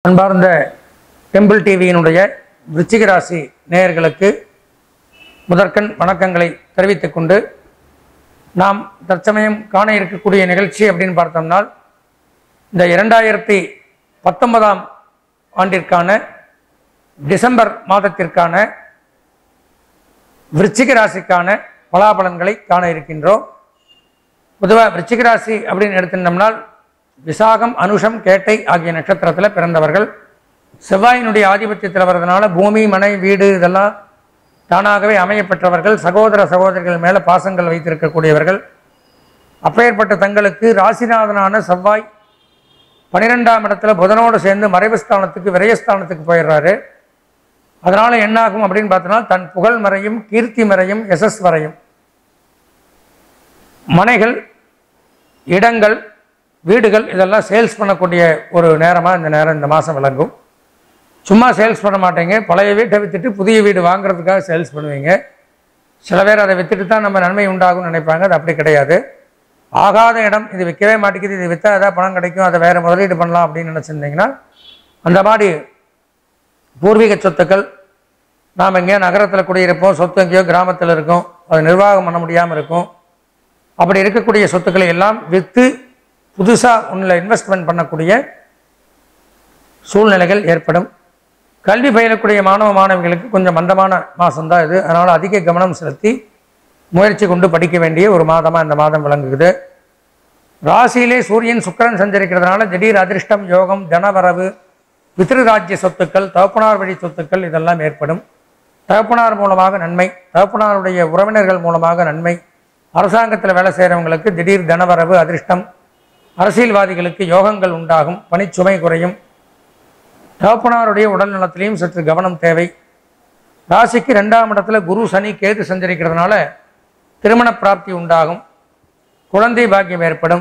அன்பார்ந்த டெம்பிள் டிவியினுடைய விருச்சிக ராசி நேயர்களுக்கு முதற்கண் வணக்கங்களை தெரிவித்துக் கொண்டு நாம் தற்சமயம் காண இருக்கக்கூடிய நிகழ்ச்சி அப்படின்னு பார்த்தோம்னால் இந்த இரண்டாயிரத்தி பத்தொன்பதாம் ஆண்டிற்கான டிசம்பர் மாதத்திற்கான விருச்சிக ராசிக்கான பலாபலன்களை காண இருக்கின்றோம் பொதுவாக விருச்சிக ராசி அப்படின்னு எடுத்துட்டோம்னால் விசாகம் அனுஷம் கேட்டை ஆகிய நட்சத்திரத்தில் பிறந்தவர்கள் செவ்வாயினுடைய ஆதிபத்தியத்தில் வர்றதுனால பூமி மனை வீடு இதெல்லாம் தானாகவே அமையப்பெற்றவர்கள் சகோதர சகோதரிகள் மேலே பாசங்கள் வைத்திருக்கக்கூடியவர்கள் அப்பேற்பட்ட தங்களுக்கு ராசிநாதனான செவ்வாய் பன்னிரெண்டாம் இடத்துல புதனோடு சேர்ந்து மறைவு ஸ்தானத்துக்கு விரயஸ்தானத்துக்கு போயிடுறாரு அதனால் என்ன ஆகும் அப்படின்னு பார்த்தோன்னா தன் புகழ் மறையும் கீர்த்தி மறையும் எசஸ் வரையும் மனைகள் இடங்கள் வீடுகள் இதெல்லாம் சேல்ஸ் பண்ணக்கூடிய ஒரு நேரமாக இந்த நேரம் இந்த மாதம் விளங்கும் சும்மா சேல்ஸ் பண்ண மாட்டீங்க பழைய வீட்டை விற்றுட்டு புதிய வீடு வாங்குறதுக்காக சேல்ஸ் பண்ணுவீங்க சில பேர் அதை விற்றுட்டு தான் நம்ம நன்மை உண்டாகும்னு நினைப்பாங்க அது அப்படி கிடையாது ஆகாத இடம் இது விற்கவே மாட்டேங்குது இது விற்றா ஏதாவது பணம் கிடைக்கும் அதை வேறு முதலீடு பண்ணலாம் அப்படின்னு நினச்சிருந்தீங்கன்னா அந்த மாதிரி பூர்வீக சொத்துக்கள் நாம் எங்கேயோ நகரத்தில் குடியிருப்போம் சொத்து எங்கேயோ கிராமத்தில் இருக்கும் அது நிர்வாகம் பண்ண முடியாமல் இருக்கும் அப்படி இருக்கக்கூடிய சொத்துக்களை எல்லாம் விற்று புதுசாக ஒன்றில் இன்வெஸ்ட்மெண்ட் பண்ணக்கூடிய சூழ்நிலைகள் ஏற்படும் கல்வி பயிலக்கூடிய மாணவ மாணவிகளுக்கு கொஞ்சம் மந்தமான மாதம்தான் இது அதனால் அதிக கவனம் செலுத்தி முயற்சி கொண்டு படிக்க வேண்டிய ஒரு மாதமாக இந்த மாதம் விளங்குகிறது ராசியிலே சூரியன் சுக்கிரன் சஞ்சரிக்கிறதுனால திடீர் அதிர்ஷ்டம் யோகம் தனவரவு பித்ருராஜ்ய சொத்துக்கள் தகப்பனார் வழி சொத்துக்கள் இதெல்லாம் ஏற்படும் தகப்பனார் மூலமாக நன்மை தகப்பனாருடைய உறவினர்கள் மூலமாக நன்மை அரசாங்கத்தில் வேலை செய்கிறவங்களுக்கு திடீர் தனவரவு அதிர்ஷ்டம் அரசியல்வாதிகளுக்கு யோகங்கள் உண்டாகும் பணிச்சுமை குறையும் தகப்பனாருடைய உடல் நலத்திலையும் சற்று கவனம் தேவை ராசிக்கு ரெண்டாம் இடத்துல குரு சனி கேது சஞ்சரிக்கிறதுனால திருமண பிராப்தி உண்டாகும் குழந்தை பாக்கியம் ஏற்படும்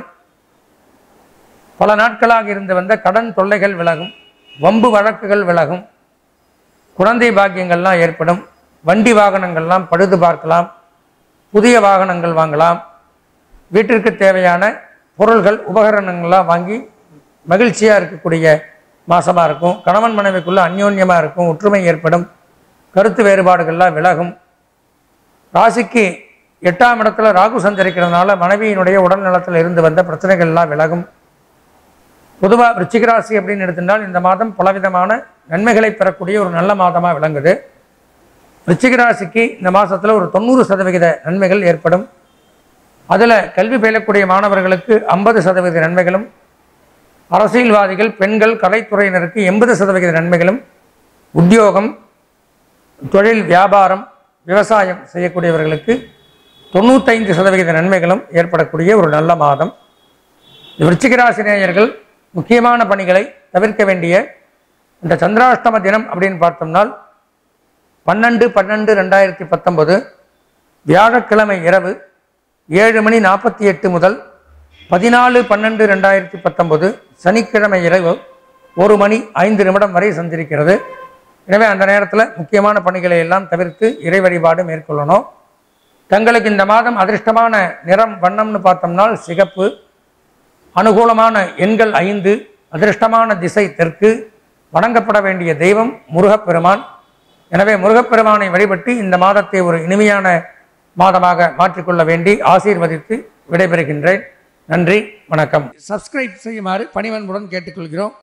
பல நாட்களாக இருந்து வந்த கடன் தொல்லைகள் விலகும் வம்பு வழக்குகள் விலகும் குழந்தை பாக்கியங்கள்லாம் ஏற்படும் வண்டி வாகனங்கள்லாம் பழுது பார்க்கலாம் புதிய வாகனங்கள் வாங்கலாம் வீட்டிற்கு தேவையான பொருள்கள் உபகரணங்கள்லாம் வாங்கி மகிழ்ச்சியாக இருக்கக்கூடிய மாசமாக இருக்கும் கணவன் மனைவிக்குள்ள அந்யோன்யமாக இருக்கும் ஒற்றுமை ஏற்படும் கருத்து வேறுபாடுகள்லாம் விலகும் ராசிக்கு எட்டாம் இடத்துல ராகு சஞ்சரிக்கிறதுனால மனைவியினுடைய உடல் நலத்தில் இருந்து வந்த பிரச்சனைகள்லாம் விலகும் பொதுவாக விருச்சிக ராசி அப்படின்னு எடுத்துட்டால் இந்த மாதம் பலவிதமான நன்மைகளை பெறக்கூடிய ஒரு நல்ல மாதமாக விளங்குது விருச்சிக ராசிக்கு இந்த மாதத்தில் ஒரு தொண்ணூறு சதவிகித நன்மைகள் ஏற்படும் அதில் கல்வி பயிலக்கூடிய மாணவர்களுக்கு ஐம்பது சதவீத நன்மைகளும் அரசியல்வாதிகள் பெண்கள் கலைத்துறையினருக்கு எண்பது சதவிகித நன்மைகளும் உத்தியோகம் தொழில் வியாபாரம் விவசாயம் செய்யக்கூடியவர்களுக்கு தொண்ணூத்தைந்து சதவிகித நன்மைகளும் ஏற்படக்கூடிய ஒரு நல்ல மாதம் விருச்சிகராசினியர்கள் முக்கியமான பணிகளை தவிர்க்க வேண்டிய இந்த சந்திராஷ்டம தினம் அப்படின்னு பார்த்தோம்னால் பன்னெண்டு பன்னெண்டு ரெண்டாயிரத்தி பத்தொன்பது வியாழக்கிழமை இரவு ஏழு மணி நாற்பத்தி எட்டு முதல் பதினாலு பன்னெண்டு ரெண்டாயிரத்தி பத்தொன்பது சனிக்கிழமை இரவு ஒரு மணி ஐந்து நிமிடம் வரை சந்திருக்கிறது எனவே அந்த நேரத்தில் முக்கியமான பணிகளை எல்லாம் தவிர்த்து இறை வழிபாடு மேற்கொள்ளணும் தங்களுக்கு இந்த மாதம் அதிர்ஷ்டமான நிறம் வண்ணம்னு பார்த்தோம்னால் சிகப்பு அனுகூலமான எண்கள் ஐந்து அதிர்ஷ்டமான திசை தெற்கு வணங்கப்பட வேண்டிய தெய்வம் முருகப்பெருமான் எனவே முருகப்பெருமானை வழிபட்டு இந்த மாதத்தை ஒரு இனிமையான மாதமாக மாற்றிக்கொள்ள வேண்டி ஆசீர்வதித்து விடைபெறுகின்றேன் நன்றி வணக்கம் சப்ஸ்கிரைப் செய்யுமாறு பணிவன்புடன் கேட்டுக்கொள்கிறோம்